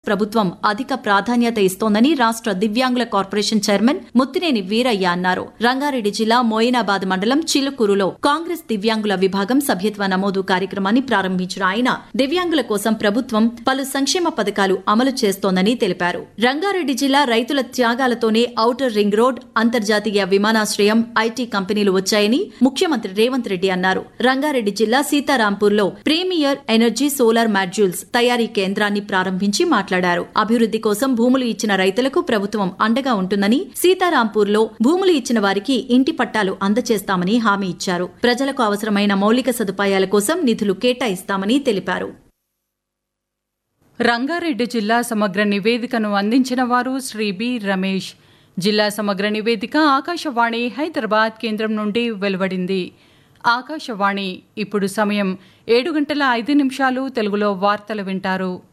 ప్రభుత్వం అధిక ప్రాధాన్యత ఇస్తోందని రాష్ట్ర దివ్యాంగుల కార్పొరేషన్ చైర్మన్ ముత్తినేని వీరయ్య అన్నారు రంగారెడ్డి జిల్లా మోయినాబాద్ మండలం చిలుకూరులో కాంగ్రెస్ దివ్యాంగుల విభాగం సభ్యత్వ నమోదు కార్యక్రమాన్ని ప్రారంభించిన ఆయన దివ్యాంగుల కోసం ప్రభుత్వం పలు సంక్షేమ పథకాలు అమలు చేస్తోందని తెలిపారు రంగారెడ్డి జిల్లా రైతుల త్యాగాలతోనే ఔటర్ రింగ్ రోడ్ అంతర్జాతీయ విమానాశ్రయం ఐటీ కంపెనీలు వచ్చాయని ముఖ్యమంత్రి రేవంత్ రెడ్డి అన్నారు రంగారెడ్డి జిల్లా సీతారాంపూర్లో ప్రీమియర్ ఎనర్జీ సోలార్ మాడ్యూల్స్ తయారీ కేంద్రాన్ని ప్రారంభించి మాట్లాడారు అభివృద్ది కోసం భూములు ఇచ్చిన రైతులకు ప్రభుత్వం అండగా ఉంటుందని సీతారాంపూర్లో భూములు ఇచ్చిన వారికి ఇంటి పట్టాలు అందజేస్తామని హామీ ఇచ్చారు ప్రజలకు అవసరమైన మౌలిక సదుపాయాల కోసం నిధులు కేటాయిస్తామని తెలిపారు రంగారెడ్డి జిల్లా సమగ్ర నివేదికను అందించిన వారు శ్రీ బి రమేష్ జిల్లా సమగ్ర నివేదిక ఆకాశవాణి హైదరాబాద్ కేంద్రం నుండి వెలువడింది ఆకాశవాణి ఇప్పుడు సమయం ఏడు గంటల ఐదు నిమిషాలు తెలుగులో వార్తలు వింటారు